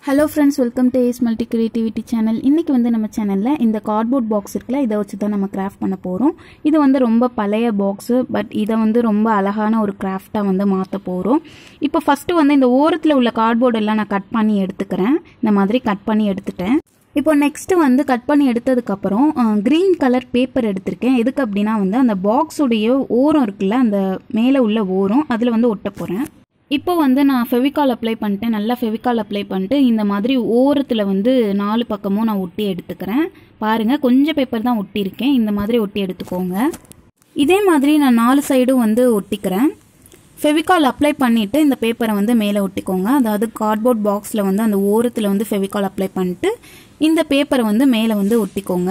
hello friends welcome to ace multi creativity channel இன்றைக்கி வந்து நம்ம சேனலில் இந்த கார்ட்போர்ட் பாக்ஸ் இருக்குல்ல இதை வச்சு தான் நம்ம கிராஃப்ட் பண்ண போகிறோம் இது வந்து ரொம்ப பழைய பாக்ஸு பட் இதை வந்து ரொம்ப அழகான ஒரு கிராஃப்டாக வந்து மாற்ற போகிறோம் இப்போ ஃபஸ்ட்டு வந்து இந்த ஓரத்தில் உள்ள கார்ட்போர்டு எல்லாம் நான் கட் பண்ணி எடுத்துக்கிறேன் இந்த மாதிரி கட் பண்ணி எடுத்துட்டேன் இப்போ நெக்ஸ்ட் வந்து கட் பண்ணி எடுத்ததுக்கப்புறம் க்ரீன் கலர் பேப்பர் எடுத்திருக்கேன் எதுக்கு அப்படின்னா வந்து அந்த பாக்ஸுடைய ஓரம் இருக்குல்ல அந்த மேலே உள்ள ஓரம் அதில் வந்து ஒட்ட போகிறேன் இப்போ வந்து நான் ஃபெவிகால் அப்ளை பண்ணிட்டேன் நல்லா ஃபெவிகால் அப்ளை பண்ணிட்டு இந்த மாதிரி ஓரத்தில் வந்து நாலு பக்கமும் நான் ஒட்டி எடுத்துக்கிறேன் பாருங்கள் கொஞ்சம் பேப்பர் தான் ஒட்டியிருக்கேன் இந்த மாதிரி ஒட்டி எடுத்துக்கோங்க இதே மாதிரி நான் நாலு சைடும் வந்து ஒட்டிக்கிறேன் ஃபெவிகால் அப்ளை பண்ணிவிட்டு இந்த பேப்பரை வந்து மேலே ஒட்டிக்கோங்க அதாவது கார்ட்போர்ட் பாக்ஸில் வந்து அந்த ஓரத்தில் வந்து ஃபெவிகால் அப்ளை பண்ணிட்டு இந்த பேப்பரை வந்து மேலே வந்து ஒட்டிக்கோங்க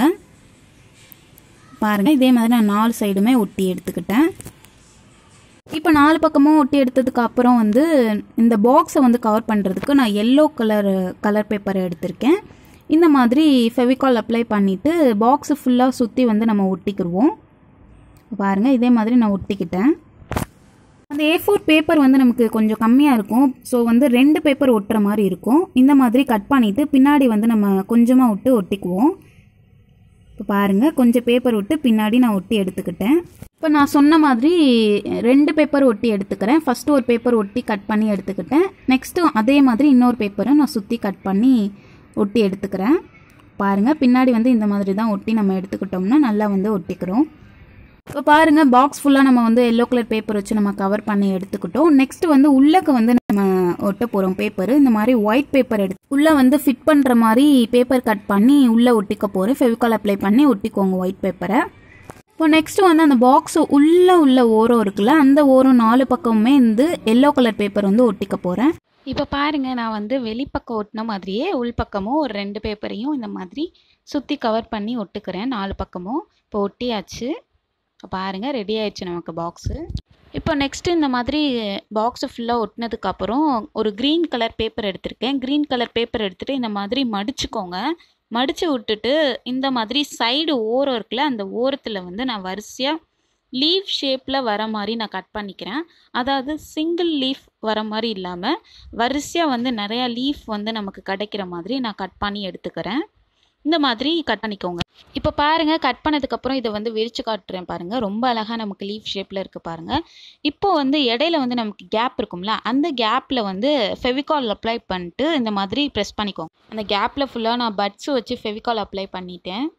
பாருங்கள் இதே மாதிரி நான் நாலு சைடுமே ஒட்டி எடுத்துக்கிட்டேன் இப்போ நாலு பக்கமும் ஒட்டி எடுத்ததுக்கு அப்புறம் வந்து இந்த பாக்ஸை வந்து கவர் பண்ணுறதுக்கு நான் எல்லோ கலர் கலர் பேப்பரை எடுத்திருக்கேன் இந்த மாதிரி ஃபெவிகால் அப்ளை பண்ணிவிட்டு பாக்ஸு ஃபுல்லாக சுற்றி வந்து நம்ம ஒட்டிக்கிடுவோம் பாருங்கள் இதே மாதிரி நான் ஒட்டிக்கிட்டேன் அந்த ஏ ஃபோர் பேப்பர் வந்து நமக்கு கொஞ்சம் கம்மியாக இருக்கும் ஸோ வந்து ரெண்டு பேப்பர் ஒட்டுற மாதிரி இருக்கும் இந்த மாதிரி கட் பண்ணிவிட்டு பின்னாடி வந்து நம்ம கொஞ்சமாக விட்டு ஒட்டிக்குவோம் இப்போ பாருங்கள் கொஞ்சம் பேப்பர் விட்டு பின்னாடி நான் ஒட்டி எடுத்துக்கிட்டேன் இப்போ நான் சொன்ன மாதிரி ரெண்டு பேப்பர் ஒட்டி எடுத்துக்கிறேன் ஃபஸ்ட்டு ஒரு பேப்பர் ஒட்டி கட் பண்ணி எடுத்துக்கிட்டேன் நெக்ஸ்ட்டு அதே மாதிரி இன்னொரு பேப்பரை நான் சுற்றி கட் பண்ணி ஒட்டி எடுத்துக்கிறேன் பாருங்கள் பின்னாடி வந்து இந்த மாதிரி தான் ஒட்டி நம்ம எடுத்துக்கிட்டோம்னா நல்லா வந்து ஒட்டிக்கிறோம் இப்போ பாருங்கள் பாக்ஸ் ஃபுல்லாக நம்ம வந்து எல்லோ கலர் பேப்பர் வச்சு நம்ம கவர் பண்ணி எடுத்துக்கிட்டோம் நெக்ஸ்ட் வந்து உள்ளக்கு வந்து நம்ம ஒட்ட போகிறோம் பேப்பர் இந்த மாதிரி ஒயிட் பேப்பர் எடுத்து உள்ளே வந்து ஃபிட் பண்ணுற மாதிரி பேப்பர் கட் பண்ணி உள்ளே ஒட்டிக்க போகிறேன் ஃபெவிகால் அப்ளை பண்ணி ஒட்டிக்கோங்க ஒயிட் பேப்பரை இப்போ நெக்ஸ்ட் வந்து அந்த பாக்ஸ் உள்ளே உள்ள ஓரம் இருக்குல்ல அந்த ஓரம் நாலு பக்கமுமே வந்து எல்லோ கலர் பேப்பர் வந்து ஒட்டிக்க போகிறேன் இப்போ பாருங்க நான் வந்து வெளிப்பக்கம் ஒட்டின மாதிரியே உள்பக்கமும் ஒரு ரெண்டு பேப்பரையும் இந்த மாதிரி சுற்றி கவர் பண்ணி ஒட்டுக்கிறேன் நாலு பக்கமும் இப்போ ஒட்டியாச்சு இப்போ பாருங்கள் ரெடி ஆயிடுச்சு நமக்கு பாக்ஸு இப்போ நெக்ஸ்ட்டு இந்த மாதிரி பாக்ஸு ஃபுல்லாக ஒட்டினதுக்கப்புறம் ஒரு க்ரீன் கலர் பேப்பர் எடுத்திருக்கேன் க்ரீன் கலர் பேப்பர் எடுத்துகிட்டு இந்த மாதிரி மடிச்சுக்கோங்க மடித்து விட்டுட்டு இந்த மாதிரி சைடு ஓரம் இருக்குல்ல அந்த ஓரத்தில் வந்து நான் வரிசையாக லீஃப் ஷேப்பில் வர மாதிரி நான் கட் பண்ணிக்கிறேன் அதாவது சிங்கிள் லீஃப் வர மாதிரி இல்லாமல் வரிசையாக வந்து நிறையா லீஃப் வந்து நமக்கு கிடைக்கிற மாதிரி நான் கட் பண்ணி எடுத்துக்கிறேன் இந்த மாதிரி கட் பண்ணிக்கோங்க இப்போ பாருங்கள் கட் பண்ணதுக்கப்புறம் இதை வந்து விரித்து காட்டுறேன் பாருங்கள் ரொம்ப அழகாக நமக்கு லீஃப் ஷேப்பில் இருக்குது பாருங்கள் இப்போ வந்து இடையில வந்து நமக்கு கேப் இருக்கும்ல அந்த கேப்பில் வந்து ஃபெவிகால் அப்ளை பண்ணிட்டு இந்த மாதிரி ப்ரெஸ் பண்ணிக்கோங்க அந்த கேப்பில் ஃபுல்லாக நான் பட்ஸு வச்சு ஃபெவிகால் அப்ளை பண்ணிட்டேன்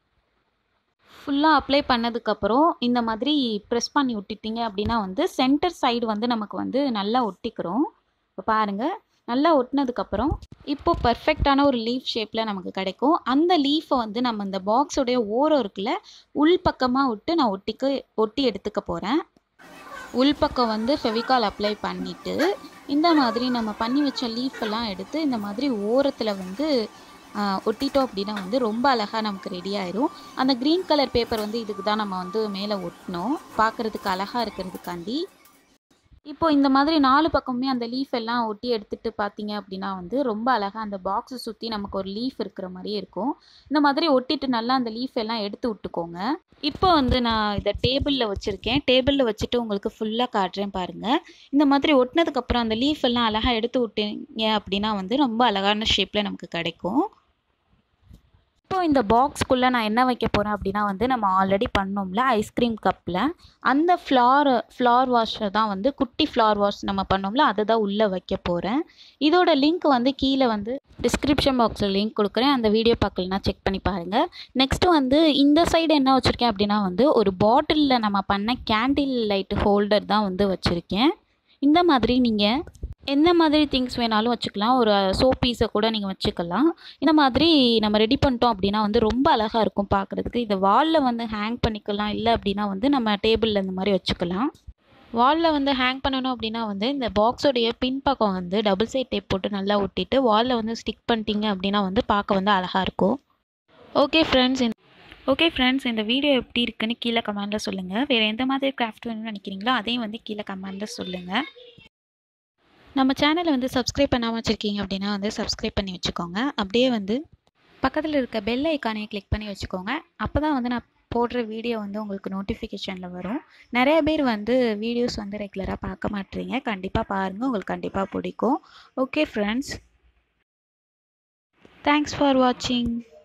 ஃபுல்லாக அப்ளை பண்ணதுக்கப்புறம் இந்த மாதிரி ப்ரெஸ் பண்ணி விட்டுட்டீங்க அப்படின்னா வந்து சென்டர் சைடு வந்து நமக்கு வந்து நல்லா ஒட்டிக்கிறோம் இப்போ பாருங்கள் நல்லா ஒட்டினதுக்கப்புறம் இப்போ பர்ஃபெக்டான ஒரு லீஃப் ஷேப்பில் நமக்கு கிடைக்கும் அந்த லீஃபை வந்து நம்ம இந்த பாக்ஸோடைய ஓரம் இருக்குல்ல உள் பக்கமாக விட்டு நான் ஒட்டிக்க ஒட்டி எடுத்துக்க போகிறேன் உள்பக்கம் வந்து ஃபெவிகால் அப்ளை பண்ணிவிட்டு இந்த மாதிரி நம்ம பண்ணி வச்ச லீஃப் எல்லாம் எடுத்து இந்த மாதிரி ஓரத்தில் வந்து ஒட்டிட்டோம் அப்படின்னா வந்து ரொம்ப அழகாக நமக்கு ரெடி ஆயிரும் அந்த க்ரீன் கலர் பேப்பர் வந்து இதுக்கு தான் நம்ம வந்து மேலே ஒட்டினோம் பார்க்குறதுக்கு அழகாக இருக்கிறதுக்காண்டி இப்போ இந்த மாதிரி நாலு பக்கமுமே அந்த லீஃப் எல்லாம் ஒட்டி எடுத்துட்டு பார்த்தீங்க அப்படின்னா வந்து ரொம்ப அழகாக அந்த பாக்ஸை சுற்றி நமக்கு ஒரு லீஃப் இருக்கிற மாதிரியே இருக்கும் இந்த மாதிரி ஒட்டிட்டு நல்லா அந்த லீஃப் எல்லாம் எடுத்து விட்டுக்கோங்க இப்போ வந்து நான் இதை டேபிளில் வச்சுருக்கேன் டேபிளில் வச்சுட்டு உங்களுக்கு ஃபுல்லாக காட்டுறேன் பாருங்கள் இந்த மாதிரி ஒட்டினதுக்கப்புறம் அந்த லீஃப் எல்லாம் அழகாக எடுத்து விட்டீங்க அப்படின்னா வந்து ரொம்ப அழகான ஷேப்பில் நமக்கு கிடைக்கும் இப்போ இந்த பாக்ஸ்க்குள்ளே நான் என்ன வைக்க போகிறேன் அப்படின்னா வந்து நம்ம ஆல்ரெடி பண்ணோம்ல ஐஸ்கிரீம் கப்பில் அந்த ஃப்ளார் ஃப்ளார் வாஷை தான் வந்து குட்டி ஃப்ளார் வாஷ் நம்ம பண்ணோம்ல அதை தான் உள்ளே வைக்க போகிறேன் இதோட லிங்க் வந்து கீழே வந்து டிஸ்கிரிப்ஷன் பாக்ஸில் லிங்க் கொடுக்குறேன் அந்த வீடியோ பார்க்கலனா செக் பண்ணி பாருங்கள் நெக்ஸ்ட்டு வந்து இந்த சைடு என்ன வச்சுருக்கேன் அப்படின்னா வந்து ஒரு பாட்டிலில் நம்ம பண்ண கேண்டில் லைட் ஹோல்டர் தான் வந்து வச்சுருக்கேன் இந்த மாதிரி நீங்கள் எந்த மாதிரி திங்ஸ் வேணாலும் வச்சுக்கலாம் ஒரு சோப் பீஸை கூட நீங்கள் வச்சுக்கலாம் இந்த மாதிரி நம்ம ரெடி பண்ணிட்டோம் அப்படின்னா வந்து ரொம்ப அழகாக இருக்கும் பார்க்குறதுக்கு இதை வாலில் வந்து ஹேங் பண்ணிக்கலாம் இல்லை அப்படின்னா வந்து நம்ம டேபிளில் இந்த மாதிரி வச்சுக்கலாம் வாலில் வந்து ஹேங் பண்ணணும் அப்படின்னா வந்து இந்த பாக்ஸோடைய பின்பக்கம் வந்து டபுள் சைட் டேப் போட்டு நல்லா ஒட்டிட்டு வாலில் வந்து ஸ்டிக் பண்ணிட்டீங்க அப்படின்னா வந்து பார்க்க வந்து அழகாக இருக்கும் ஓகே ஃப்ரெண்ட்ஸ் ஓகே ஃப்ரெண்ட்ஸ் இந்த வீடியோ எப்படி இருக்குன்னு கீழே கமெண்டில் சொல்லுங்கள் வேறு எந்த மாதிரி கிராஃப்ட் வேணும்னு நினைக்கிறீங்களோ அதையும் வந்து கீழே கமெண்டில் சொல்லுங்கள் நம்ம சேனலை வந்து சப்ஸ்கிரைப் பண்ணாமல் வச்சுருக்கீங்க அப்படின்னா வந்து சப்ஸ்கிரைப் பண்ணி வச்சுக்கோங்க அப்படியே வந்து பக்கத்தில் இருக்க பெல் ஐக்கானையை கிளிக் பண்ணி வச்சுக்கோங்க அப்போ தான் வந்து நான் போடுற வீடியோ வந்து உங்களுக்கு நோட்டிஃபிகேஷனில் வரும் நிறைய பேர் வந்து வீடியோஸ் வந்து ரெகுலராக பார்க்க மாட்டீங்க கண்டிப்பாக பாருங்கள் உங்களுக்கு கண்டிப்பாக பிடிக்கும் ஓகே ஃப்ரெண்ட்ஸ் தேங்க்ஸ் ஃபார் வாட்சிங்